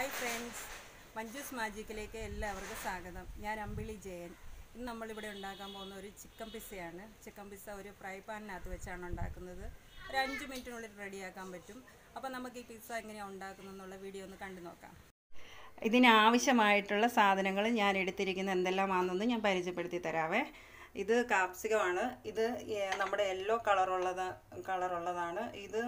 hi friends Manju's മാജിക്കിലേക്ക് എല്ലാവർക്കും സ്വാഗതം ഞാൻ അമ്പിളി ജയൻ ഇന്ന് നമ്മളിവിടെ ഉണ്ടാക്കാൻ പോകുന്ന ഒരു ചിക്കൻ പിസ്സയാണ് ചിക്കൻ പിസ്സ ഒരു ഫ്രൈ പാനിനകത്ത് വെച്ചാണ് ഉണ്ടാക്കുന്നത് ഒരു അഞ്ച് മിനിറ്റിനുള്ളിൽ റെഡിയാക്കാൻ പറ്റും അപ്പോൾ നമുക്ക് ഈ പിസ്സ എങ്ങനെയാണ് ഉണ്ടാക്കുന്നത് എന്നുള്ള വീഡിയോ ഒന്ന് കണ്ടു നോക്കാം ഇതിനാവശ്യമായിട്ടുള്ള സാധനങ്ങൾ ഞാൻ എടുത്തിരിക്കുന്ന എന്തെല്ലാമാണെന്ന് ഞാൻ പരിചയപ്പെടുത്തി തരാവേ ഇത് കാപ്സികമാണ് ഇത് ഏ- നമ്മുടെ യെല്ലോ കളറുള്ളത് കളറുള്ളതാണ് ഇത്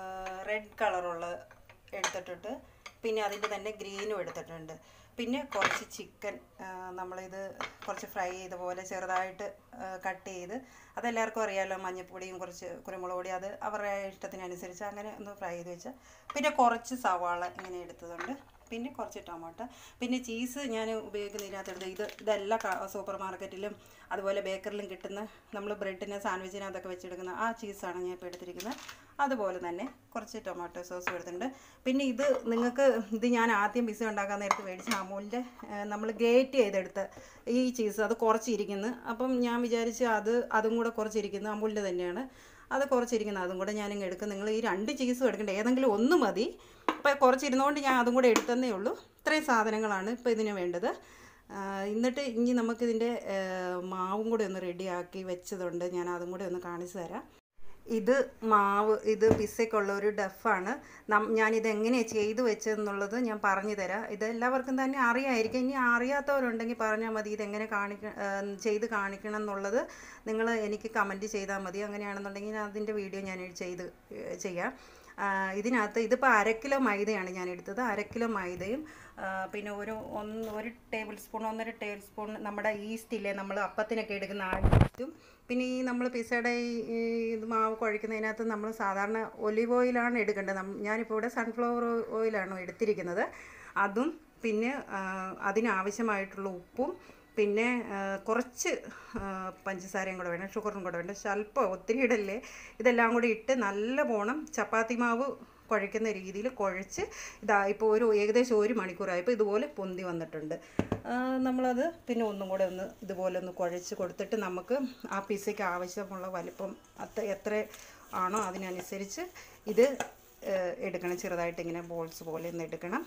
റെഡ് കളറുള്ള എടുത്തിട്ടുണ്ട് പിന്നെ അതിൻ്റെ തന്നെ ഗ്രീനും എടുത്തിട്ടുണ്ട് പിന്നെ കുറച്ച് ചിക്കൻ നമ്മളിത് കുറച്ച് ഫ്രൈ ചെയ്ത പോലെ ചെറുതായിട്ട് കട്ട് ചെയ്ത് അതെല്ലാവർക്കും അറിയാമല്ലോ മഞ്ഞൾപ്പൊടിയും കുറച്ച് കുരുമുളക് പൊടി അത് അവരുടെ ഇഷ്ടത്തിനനുസരിച്ച് അങ്ങനെ ഒന്ന് ഫ്രൈ ചെയ്ത് വെച്ചാൽ പിന്നെ കുറച്ച് സവാള ഇങ്ങനെ എടുത്തതുണ്ട് പിന്നെ കുറച്ച് ടൊമാറ്റോ പിന്നെ ചീസ് ഞാൻ ഉപയോഗിക്കുന്ന ഇതിനകത്തെടുത്ത് ഇത് ഇതെല്ലാം സൂപ്പർ മാർക്കറ്റിലും അതുപോലെ ബേക്കറിലും കിട്ടുന്ന നമ്മൾ ബ്രെഡിന് സാൻഡ്വിച്ചിനകത്തൊക്കെ വെച്ചെടുക്കുന്ന ആ ചീസാണ് ഞാൻ ഇപ്പോൾ എടുത്തിരിക്കുന്നത് അതുപോലെ തന്നെ കുറച്ച് ടൊമാറ്റോ സോസും എടുത്തിട്ടുണ്ട് പിന്നെ ഇത് നിങ്ങൾക്ക് ഇത് ഞാൻ ആദ്യം പിസ്സ ഉണ്ടാക്കാൻ നേരത്ത് മേടിച്ച അമൂലിൻ്റെ നമ്മൾ ഗ്രേറ്റ് ചെയ്തെടുത്ത ഈ ചീസ് അത് കുറച്ചിരിക്കുന്നു അപ്പം ഞാൻ വിചാരിച്ച് അത് അതും കൂടെ കുറച്ചിരിക്കുന്നു അമൂലിൻ്റെ തന്നെയാണ് അത് കുറച്ചിരിക്കുന്നത് അതും കൂടെ ഞാനിങ്ങ് എടുക്കും നിങ്ങൾ ഈ രണ്ട് ചീസും എടുക്കേണ്ട ഏതെങ്കിലും ഒന്ന് മതി അപ്പോൾ കുറച്ചിരുന്നുകൊണ്ട് ഞാൻ അതും കൂടെ എടുത്തന്നേ ഉള്ളൂ ഇത്രയും സാധനങ്ങളാണ് ഇപ്പോൾ ഇതിന് വേണ്ടത് ആ, എന്നിട്ട് ഇനി നമുക്കിതിൻ്റെ ആ, മാവും കൂടെ ഒന്ന് റെഡിയാക്കി വെച്ചതുണ്ട് ഞാൻ അതും കൂടെ ഒന്ന് കാണിച്ചു തരാം ഇത് മാവ് ഇത് പിസ്സയ്ക്കുള്ള ഒരു ഡഫാണ് നം ഞാനിത് എങ്ങനെയാണ് ചെയ്തു വെച്ചതെന്നുള്ളത് ഞാൻ പറഞ്ഞു തരാം ഇത് എല്ലാവർക്കും തന്നെ അറിയാമായിരിക്കും ഇനി അറിയാത്തവരുണ്ടെങ്കിൽ പറഞ്ഞാൽ മതി ഇതെങ്ങനെ കാണിക്ക ഏഹ് ചെയ്ത് കാണിക്കണം എന്നുള്ളത് നിങ്ങൾ എനിക്ക് കമൻറ്റ് ചെയ്താൽ മതി അങ്ങനെയാണെന്നുണ്ടെങ്കിൽ ഞാൻ അതിൻ്റെ വീഡിയോ ഞാൻ ചെയ്ത് ഏഹ് ചെയ്യാം ആ, ഇതിനകത്ത് ഇതിപ്പോൾ അര കിലോ മൈദയാണ് ഞാൻ എടുത്തത് അര കിലോ മൈദയും ആ, പിന്നെ ഒരു ഒന്ന് ഒരു ടേബിൾ സ്പൂൺ ഒന്നര ടേബിൾ സ്പൂൺ നമ്മുടെ ഈസ്റ്റില്ലേ നമ്മൾ അപ്പത്തിനൊക്കെ എടുക്കുന്ന ആ ഈസ്റ്റും പിന്നെ ഈ നമ്മൾ പിസയുടെ ഈ ഈ ഇത് മാവ് കുഴയ്ക്കുന്നതിനകത്ത് നമ്മൾ സാധാരണ ഒലിവ് ഓയിലാണ് എടുക്കേണ്ടത് നം- ഞാനിപ്പോൾ ഇവിടെ സൺഫ്ലവർ ഓയിലാണ് എടുത്തിരിക്കുന്നത് അതും പിന്നെ ആ, അതിനാവശ്യമായിട്ടുള്ള ഉപ്പും പിന്നെ ആ, കുറച്ച് ആ, പഞ്ചസാരയും കൂടെ വേണം ഷുഗറും കൂടെ വേണം സ്വല്പം ഒത്തിരി ഇടല്ലേ ഇതെല്ലാം കൂടി ഇട്ട് നല്ല പോണം ചപ്പാത്തി മാവ് കുഴയ്ക്കുന്ന രീതിയിൽ കുഴച്ച് ഇതാ ഇപ്പോൾ ഒരു ഏകദേശം ഒരു മണിക്കൂറായപ്പോൾ ഇതുപോലെ പൊന്തി വന്നിട്ടുണ്ട് ആ, നമ്മളത് പിന്നെ ഒന്നും കൂടെ ഒന്ന് ഇതുപോലെ ഒന്ന് കുഴച്ച് കൊടുത്തിട്ട് നമുക്ക് ആ പിസയ്ക്ക് ആവശ്യമുള്ള വലിപ്പം അത്ര എത്ര ആണോ അതിനനുസരിച്ച് ഇത് ഏ, എടുക്കണം ചെറുതായിട്ട് ഇങ്ങനെ ബോൾസ് പോലെ ഒന്ന് എടുക്കണം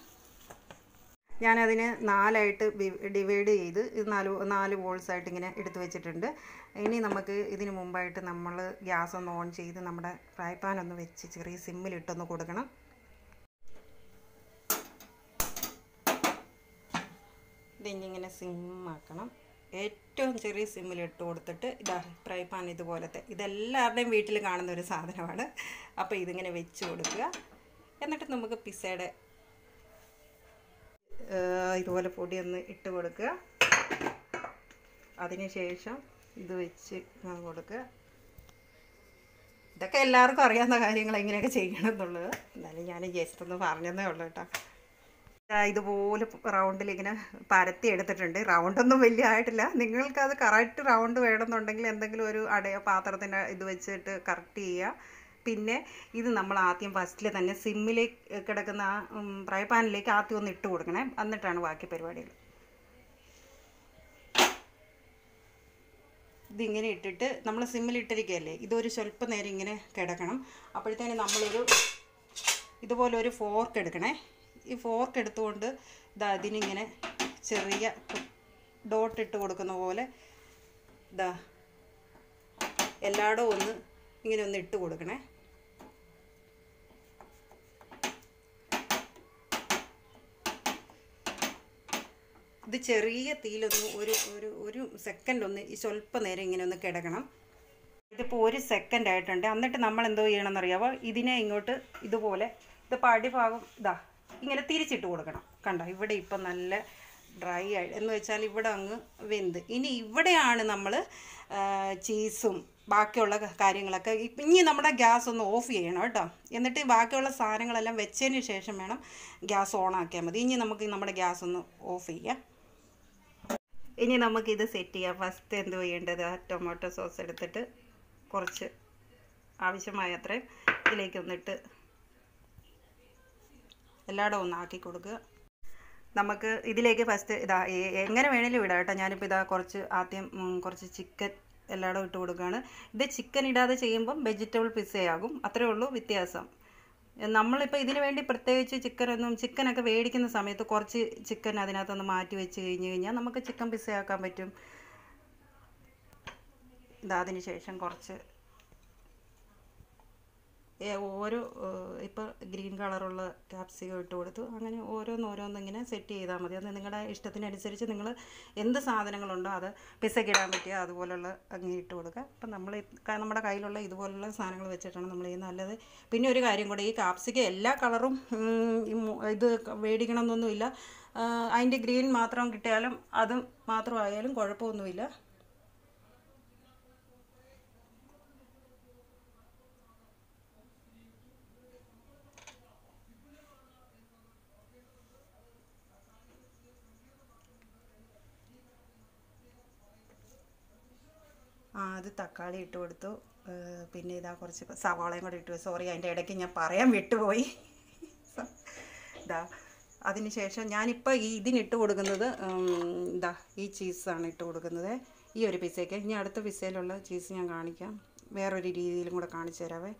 ഞാനതിനെ നാലായിട്ട് ഡിവൈഡ് ചെയ്ത് ഇത് നാല് നാല് ബോൾസ് ആയിട്ട് ഇങ്ങനെ എടുത്തു വെച്ചിട്ടുണ്ട് ഇനി നമുക്ക് ഇതിന് മുമ്പായിട്ട് നമ്മൾ ഗ്യാസ് ഒന്ന് ഓൺ ചെയ്ത് നമ്മുടെ ഫ്രൈ പാൻ ഒന്ന് വെച്ച് ചെറിയ സിമ്മിലിട്ടൊന്ന് കൊടുക്കണം ഇതിങ്ങനെ സിമ്മാക്കണം ഏറ്റവും ചെറിയ സിമ്മിൽ ഇട്ട് കൊടുത്തിട്ട് ഇതാ ഫ്രൈ പാൻ ഇതുപോലത്തെ ഇതെല്ലാവരുടെയും വീട്ടിൽ കാണുന്ന ഒരു സാധനമാണ് അപ്പോൾ ഇതിങ്ങനെ വെച്ച് കൊടുക്കുക എന്നിട്ട് നമുക്ക് പിസ്സയുടെ ഏഹ് ഇതുപോലെ പൊടി ഒന്ന് ഇട്ട് കൊടുക്കുക അതിനുശേഷം ഇത് വെച്ച് ആ കൊടുക്കുക ഇതൊക്കെ എല്ലാവർക്കും അറിയാവുന്ന കാര്യങ്ങൾ എങ്ങനെയൊക്കെ ചെയ്യണം എന്നുള്ളത് എന്നാലും ഞാൻ ജസ്റ്റ് ഒന്ന് പറഞ്ഞതേ ഉള്ളൂ കേട്ടോ ദാ ഇതുപോലെ റൗണ്ടിൽ ഇങ്ങനെ പരത്തി എടുത്തിട്ടുണ്ട് റൗണ്ടൊന്നും വലിയ ആയിട്ടില്ല നിങ്ങൾക്കത് കറക്റ്റ് റൗണ്ട് വേണമെന്നുണ്ടെങ്കിൽ എന്തെങ്കിലും ഒരു അടയോ പാത്രത്തിൻ്റെ ഇത് വെച്ചിട്ട് കറക്റ്റ് ചെയ്യുക പിന്നെ ഇത് നമ്മൾ ആദ്യം ഫസ്റ്റിൽ തന്നെ സിമ്മിലേക്ക് കിടക്കുന്ന ആ ഫ്രൈ പാനിലേക്ക് ആദ്യം ഒന്ന് ഇട്ട് കൊടുക്കണേ എന്നിട്ടാണ് ബാക്കി പരിപാടികൾ ഇതിങ്ങനെ ഇട്ടിട്ട് നമ്മൾ സിമ്മിൽ ഇട്ടിരിക്കുകയല്ലേ ഇതൊരു സ്വല്പം നേരം ഇങ്ങനെ കിടക്കണം അപ്പോഴത്തേന് നമ്മളൊരു ഇതുപോലെ ഒരു ഫോർക്ക് എടുക്കണേ ഈ ഫോർക്ക് എടുത്തുകൊണ്ട് ഇതാ ഇതിനിങ്ങനെ ചെറിയ ഡോട്ട് ഇട്ട് കൊടുക്കുന്ന പോലെ ഇതാ എല്ലായിടവും ഒന്ന് ഇങ്ങനെ ഒന്ന് ഇട്ട് കൊടുക്കണേ ഇത് ചെറിയ തീയിലൊന്ന് ഒരു ഒരു ഒരു സെക്കൻഡ് ഒന്ന് ഈ സ്വല്പം നേരം ഇങ്ങനെ ഒന്ന് കിടക്കണം ഇതിപ്പോൾ ഒരു സെക്കൻഡ് ആയിട്ടുണ്ട് എന്നിട്ട് നമ്മൾ എന്തോ ചെയ്യണമെന്നറിയാമോ ഇതിനെ ഇങ്ങോട്ട് ഇതുപോലെ ഇതിപ്പോൾ അടിഭാഗം ഇതാ ഇങ്ങനെ തിരിച്ചിട്ട് കൊടുക്കണം കണ്ടോ ഇവിടെ ഇപ്പം നല്ല ഡ്രൈ ആയി എന്ന് വെച്ചാൽ ഇവിടെ അങ്ങ് വെന്ത് ഇനി ഇവിടെയാണ് നമ്മൾ ചീസും ബാക്കിയുള്ള കാര്യങ്ങളൊക്കെ ഇപ്പം ഇനി നമ്മുടെ ഗ്യാസ് ഒന്ന് ഓഫ് ചെയ്യണം കേട്ടോ എന്നിട്ട് ബാക്കിയുള്ള സാധനങ്ങളെല്ലാം വെച്ചതിന് ശേഷം വേണം ഗ്യാസ് ഓൺ ആക്കിയാൽ മതി ഇനി നമുക്ക് നമ്മുടെ ഗ്യാസ് ഒന്ന് ഓഫ് ചെയ്യാം ഇനി നമുക്കിത് സെറ്റ് ചെയ്യാം ഫസ്റ്റ് എന്ത് ചെയ്യേണ്ടത് ആ ടൊമാറ്റോ സോസ് എടുത്തിട്ട് കുറച്ച് ആവശ്യമായ അത്രയും ഇതിലേക്ക് ഒന്നിട്ട് എല്ലായിടവും ഒന്ന് ആക്കി കൊടുക്കുക നമുക്ക് ഇതിലേക്ക് ഫസ്റ്റ് ഇതാ എ- എങ്ങനെ വേണേലും ഇടാം കേട്ടോ ഞാനിപ്പോൾ ഇതാ കുറച്ച് ആദ്യം ഉം, കുറച്ച് ചിക്കൻ എല്ലായിടവും ഇട്ട് കൊടുക്കുകയാണ് ഇത് ചിക്കൻ ഇടാതെ ചെയ്യുമ്പം വെജിറ്റബിൾ പിസ്സയാകും അത്രേ ഉള്ളൂ വ്യത്യാസം നമ്മളിപ്പോൾ ഇതിന് വേണ്ടി പ്രത്യേകിച്ച് ചിക്കനൊന്നും ചിക്കനൊക്കെ മേടിക്കുന്ന സമയത്ത് കുറച്ച് ചിക്കൻ അതിനകത്തൊന്ന് മാറ്റി വെച്ച് കഴിഞ്ഞ് കഴിഞ്ഞാൽ നമുക്ക് ചിക്കൻ പിസ്സയാക്കാൻ പറ്റും ഇതാ അതിന് ശേഷം കുറച്ച് ഏ, ഓരോ ഇപ്പോൾ ഗ്രീൻ കളറുള്ള ക്യാപ്സിക്കം ഇട്ട് കൊടുത്തു അങ്ങനെ ഓരോന്ന് ഓരോന്ന് ഇങ്ങനെ സെറ്റ് ചെയ്താൽ മതി അത് നിങ്ങളുടെ ഇഷ്ടത്തിനനുസരിച്ച് നിങ്ങൾ എന്ത് സാധനങ്ങളുണ്ടോ അത് പിസയ്ക്ക് ഇടാൻ പറ്റിയ അതുപോലുള്ള അങ്ങനെ ഇട്ട് കൊടുക്കുക അപ്പം നമ്മൾ ഈ ക- നമ്മുടെ കയ്യിലുള്ള ഇതുപോലുള്ള സാധനങ്ങൾ വെച്ചിട്ടാണ് നമ്മൾ ഈ നല്ലത് പിന്നെ ഒരു കാര്യം കൂടെ ഈ കാപ്സിക്കം എല്ലാ കളറും ഉം, ഈ മു- ഇത് മേടിക്കണം എന്നൊന്നുമില്ല ആ, അതിൻ്റെ ഗ്രീൻ മാത്രം കിട്ടിയാലും അതും മാത്രമായാലും കുഴപ്പമൊന്നുമില്ല ആ അത് തക്കാളി ഇട്ട് കൊടുത്തു ഏഹ് പിന്നെ ഇതാ കുറച്ച് സവാളയും കൂടെ ഇട്ടു സോറി അതിൻ്റെ ഇടയ്ക്ക് ഞാൻ പറയാൻ വിട്ടുപോയി ഇതാ അതിന് ശേഷം ഞാനിപ്പോൾ ഈ ഇതിനിട്ട് കൊടുക്കുന്നത് ഉം, ഇതാ ഈ ചീസാണ് ഇട്ട് കൊടുക്കുന്നത് ഈ ഒരു പിസയ്ക്ക് ഇനി അടുത്ത പിസയിലുള്ള ചീസ് ഞാൻ കാണിക്കാം വേറൊരു രീതിയിലും കൂടെ കാണിച്ചു തരാവേ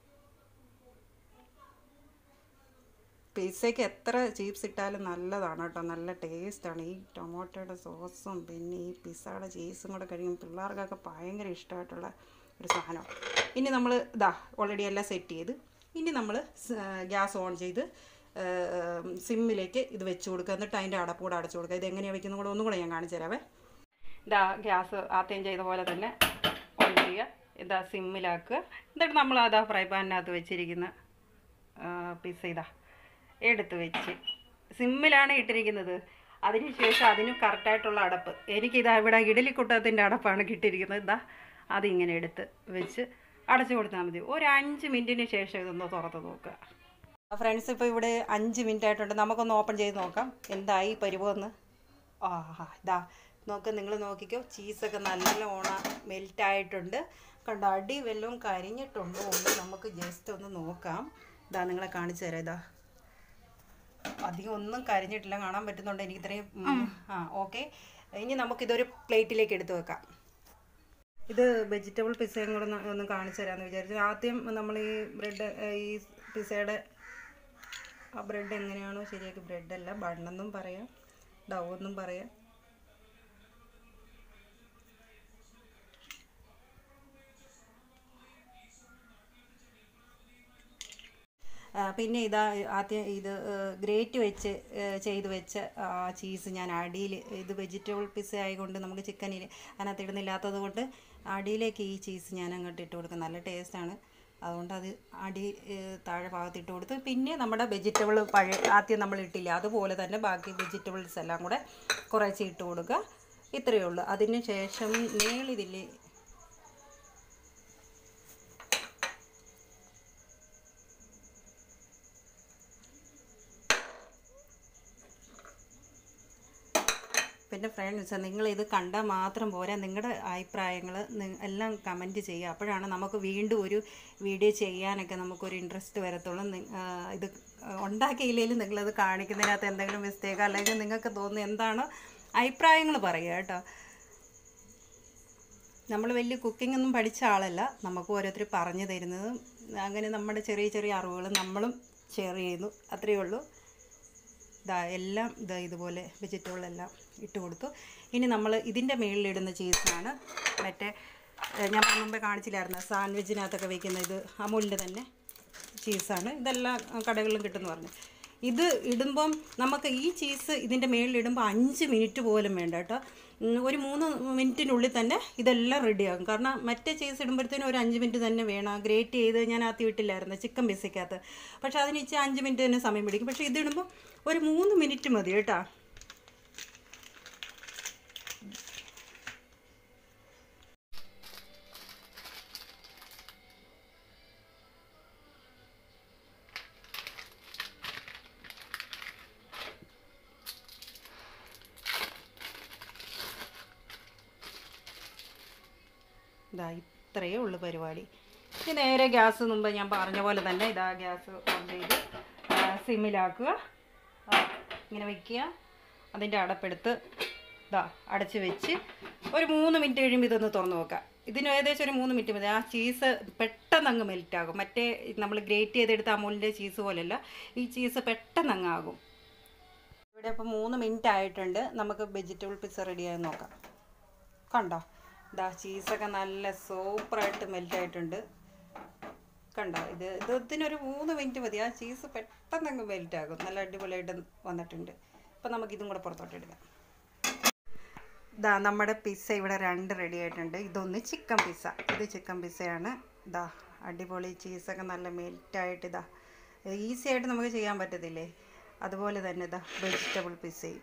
പിസയ്ക്ക് എത്ര ചീപ്സ് ഇട്ടാലും നല്ലതാണ് കേട്ടോ നല്ല ടേസ്റ്റാണ് ഈ ടൊമാറ്റോയുടെ സോസും പിന്നെ ഈ പിസ്സയുടെ ചീസും കൂടെ കഴിയുമ്പോൾ പിള്ളേർക്കൊക്കെ ഭയങ്കര ഇഷ്ടമായിട്ടുള്ള ഒരു സാധനം ഇനി നമ്മൾ ഇതാ ഓൾറെഡി എല്ലാം സെറ്റ് ചെയ്ത് ഇനി നമ്മൾ ഗ്യാസ് ഓൺ ചെയ്ത് സിമ്മിലേക്ക് ഇത് വെച്ച് കൊടുക്കുക എന്നിട്ട് അതിൻ്റെ അടപ്പ് കൂടെ അടച്ചു കൊടുക്കുക ഇത് എങ്ങനെയാണ് വെക്കുന്നത് കൂടെ ഒന്നും കൂടെ ഞാൻ കാണിച്ചു തരാവേ ഇതാ ഗ്യാസ് ആദ്യം ചെയ്ത പോലെ തന്നെ ഓൺ ചെയ്യുക ഇതാ സിമ്മിലാക്കുക എന്നിട്ട് നമ്മൾ അതാ ഫ്രൈ പാനിനകത്ത് വെച്ചിരിക്കുന്ന പിസ്സ ഇതാ എടുത്ത് വെച്ച് സിമ്മിലാണ് ഇട്ടിരിക്കുന്നത് അതിനുശേഷം അതിന് കറക്റ്റായിട്ടുള്ള അടപ്പ് എനിക്കിതാ ഇവിടെ ഇഡലിക്കുട്ടത്തിൻ്റെ അടപ്പാണ് കിട്ടിയിരിക്കുന്നത് ഇതാ അതിങ്ങനെ എടുത്ത് വെച്ച് അടച്ചു കൊടുത്താൽ മതി ഒരു അഞ്ച് മിനിറ്റിന് ശേഷം ഇതൊന്ന് തുറത്ത് നോക്കുക ഫ്രണ്ട്സ് ഇപ്പോൾ ഇവിടെ അഞ്ച് മിനിറ്റ് ആയിട്ടുണ്ട് നമുക്കൊന്ന് ഓപ്പൺ ചെയ്ത് നോക്കാം എന്തായി പരിവമെന്ന് ആ ഇതാ നോക്ക് നിങ്ങൾ നോക്കിക്കോ ചീസൊക്കെ നല്ല ഓണ മെൽറ്റായിട്ടുണ്ട് കണ്ട അടി വല്ലതും കരിഞ്ഞിട്ടുണ്ടോ എന്ന് നമുക്ക് ജസ്റ്റ് ഒന്ന് നോക്കാം ഇതാ നിങ്ങളെ കാണിച്ചു തരാം ഇതാ അധികം ഒന്നും കരിഞ്ഞിട്ടില്ല കാണാൻ പറ്റുന്നുണ്ട് എനിക്ക് ഇത്രയും ഉം, ആ ഓക്കെ ഇനി നമുക്കിതൊരു പ്ലേറ്റിലേക്ക് എടുത്ത് വെക്കാം ഇത് വെജിറ്റബിൾ പിസ്സയും കൂടെ ഒന്ന് ഒന്ന് കാണിച്ചു തരാമെന്ന് വിചാരിച്ചു ആദ്യം നമ്മൾ ഈ ബ്രെഡ് ഈ പിസ്സയുടെ ആ ബ്രെഡ് എങ്ങനെയാണോ ശരിയാക്കി ബ്രെഡല്ല ബണ്ണെന്നും പറയാം ഡൗ എന്നും പറയാം ആ, പിന്നെ ഇതാ ആദ്യം ഇത് ഗ്രേറ്റ് വെച്ച് ഏ, ചെയ്ത് വെച്ച ആ ചീസ് ഞാൻ അടിയിൽ ഇത് വെജിറ്റബിൾ പിസ്സ ആയതുകൊണ്ട് നമുക്ക് ചിക്കനിൽ അതിനകത്ത് ഇടുന്നില്ലാത്തത് കൊണ്ട് അടിയിലേക്ക് ഈ ചീസ് ഞാൻ അങ്ങോട്ട് ഇട്ട് കൊടുക്കും നല്ല ടേസ്റ്റാണ് അതുകൊണ്ട് അത് അടി ഏ, താഴെ ഭാഗത്ത് ഇട്ട് കൊടുത്ത് പിന്നെ നമ്മുടെ വെജിറ്റബിൾ പഴയ ആദ്യം നമ്മൾ ഇട്ടില്ല അതുപോലെ തന്നെ ബാക്കി വെജിറ്റബിൾസ് എല്ലാം കൂടെ കുറേശ്ശെ ഇട്ട് കൊടുക്കുക ഇത്രയേ ഉള്ളൂ അതിന് ശേഷം മേളിതിൽ പിന്നെ ഫ്രണ്ട്സ് നിങ്ങൾ ഇത് കണ്ടാൽ മാത്രം പോരാ നിങ്ങളുടെ അഭിപ്രായങ്ങൾ എല്ലാം കമൻറ്റ് ചെയ്യുക അപ്പോഴാണ് നമുക്ക് വീണ്ടും ഒരു വീഡിയോ ചെയ്യാനൊക്കെ നമുക്കൊരു ഇൻട്രസ്റ്റ് വരത്തുള്ളൂ നി- ആ, ഇത് ഉണ്ടാക്കിയില്ലെങ്കിലും നിങ്ങളത് കാണിക്കുന്നതിനകത്ത് എന്തെങ്കിലും മിസ്റ്റേക്ക് അല്ലെങ്കിൽ നിങ്ങൾക്ക് തോന്നുന്നു എന്താണ് അഭിപ്രായങ്ങൾ പറയുക കേട്ടോ നമ്മൾ വലിയ കുക്കിംഗ് ഒന്നും പഠിച്ച ആളല്ല നമുക്ക് ഓരോരുത്തർ പറഞ്ഞു തരുന്നതും അങ്ങനെ നമ്മുടെ ചെറിയ ചെറിയ അറിവുകൾ നമ്മളും ഷെയർ ചെയ്യുന്നു അത്രയേ ഉള്ളൂ ഇതാ എല്ലാം ഇതാ ഇതുപോലെ വെജിറ്റബിളെല്ലാം ഇട്ട് കൊടുത്തു ഇനി നമ്മൾ ഇതിൻ്റെ മുകളിലിടുന്ന ചീസാണ് മറ്റേ ഏഹ്, ഞാൻ മുമ്പേ കാണിച്ചില്ലായിരുന്നു സാൻഡ്വിച്ചിനകത്തൊക്കെ വെക്കുന്ന ഇത് അമൂലിൻ്റെ തന്നെ ചീസാണ് ഇതെല്ലാം കടകളിലും കിട്ടുമെന്ന് പറഞ്ഞു ഇത് ഇടുമ്പം നമുക്ക് ഈ ചീസ് ഇതിൻ്റെ മുകളിലിടുമ്പോൾ അഞ്ച് മിനിറ്റ് പോലും വേണ്ട കേട്ടോ ഉം, ഒരു മൂന്ന് മിനിറ്റിനുള്ളിൽ തന്നെ ഇതെല്ലാം റെഡിയാകും കാരണം മറ്റേ ചീസ് ഇടുമ്പോഴത്തേനും ഒരു അഞ്ച് മിനിറ്റ് തന്നെ വേണം ഗ്രേറ്റ് ചെയ്ത് ഞാൻ ആദ്യം ഇട്ടില്ലായിരുന്നു ചിക്കൻ പിസയ്ക്കകത്ത് പക്ഷേ അതിന് ഇച്ചിരി അഞ്ച് മിനിറ്റ് തന്നെ സമയം പിടിക്കും പക്ഷേ ഇതിടുമ്പോൾ ഒരു മൂന്ന് മിനിറ്റ് മതി കേട്ടോ ഇതാ ഇത്രയേ ഉള്ളൂ പരിപാടി ഇനി നേരെ ഗ്യാസ് മുമ്പ് ഞാൻ പറഞ്ഞ പോലെ തന്നെ ഇതാ ഗ്യാസ് ഓൺ ചെയ്ത് ആ, സിമ്മിലാക്കുക ആ, ഇങ്ങനെ വെക്കുക അതിൻ്റെ അടപ്പെടുത്ത് ഇതാ അടച്ച് വെച്ച് ഒരു മൂന്ന് മിനിറ്റ് കഴിയുമ്പോൾ ഇതൊന്ന് തുറന്ന് നോക്കാം ഇതിന് ഏകദേശം ഒരു മൂന്ന് മിനിറ്റ് മതി ആ ചീസ് പെട്ടെന്ന് അങ്ങ് മെൽറ്റ് ആകും മറ്റേ നമ്മൾ ഗ്രേറ്റ് ചെയ്തെടുത്ത അമൂലിൻ്റെ ചീസ് പോലെയല്ല ഈ ചീസ് പെട്ടെന്ന് അങ്ങ് ആകും ഇവിടെ ഇപ്പോൾ മൂന്ന് മിനിറ്റ് ആയിട്ടുണ്ട് നമുക്ക് വെജിറ്റബിൾ പിസ്സ റെഡിയായി നോക്കാം കണ്ടോ ഇതാ ചീസൊക്കെ നല്ല സൂപ്പറായിട്ട് മെൽറ്റ് ആയിട്ടുണ്ട് കണ്ടോ ഇത് ഇത് ഇതിനൊരു മൂന്ന് മിനിറ്റ് മതി ആ ചീസ് പെട്ടെന്ന് അങ്ങ് മെൽറ്റ് ആകും നല്ല അടിപൊളിയായിട്ട് വന്നിട്ടുണ്ട് അപ്പം നമുക്കിതും കൂടെ പുറത്തോട്ട് എടുക്കാം ഇതാ നമ്മുടെ പിസ്സ ഇവിടെ രണ്ട് റെഡി ആയിട്ടുണ്ട് ഇതൊന്ന് ചിക്കൻ പിസ്സ ഇത് ചിക്കൻ പിസ്സയാണ് ഇതാ അടിപൊളി ചീസൊക്കെ നല്ല മെൽറ്റായിട്ട് ഇതാ ഈസി ആയിട്ട് നമുക്ക് ചെയ്യാൻ പറ്റത്തില്ലേ അതുപോലെ തന്നെ ഇതാ വെജിറ്റബിൾ പിസ്സയും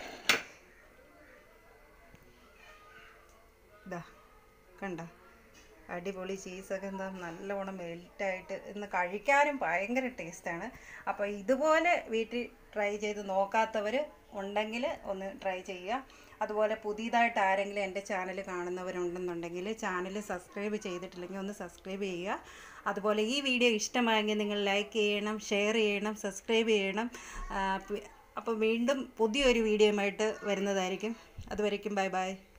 ഇതാ കണ്ട അടിപൊളി ചീസൊക്കെ എന്താ നല്ലവണ്ണം മെൽറ്റായിട്ട് ഇന്ന് കഴിക്കാനും ഭയങ്കര ടേസ്റ്റാണ് അപ്പോൾ ഇതുപോലെ വീട്ടിൽ ട്രൈ ചെയ്ത് നോക്കാത്തവർ ഉണ്ടെങ്കിൽ ഒന്ന് ട്രൈ ചെയ്യുക അതുപോലെ പുതിയതായിട്ട് ആരെങ്കിലും എൻ്റെ ചാനൽ കാണുന്നവരുണ്ടെന്നുണ്ടെങ്കിൽ ചാനൽ സബ്സ്ക്രൈബ് ചെയ്തിട്ടില്ലെങ്കിൽ ഒന്ന് സബ്സ്ക്രൈബ് ചെയ്യുക അതുപോലെ ഈ വീഡിയോ ഇഷ്ടമായെങ്കിൽ നിങ്ങൾ ലൈക്ക് ചെയ്യണം ഷെയർ ചെയ്യണം സബ്സ്ക്രൈബ് ചെയ്യണം അപ്പോൾ വീണ്ടും പുതിയൊരു വീഡിയോയുമായിട്ട് വരുന്നതായിരിക്കും അതുവരയ്ക്കും ബൈ ബൈ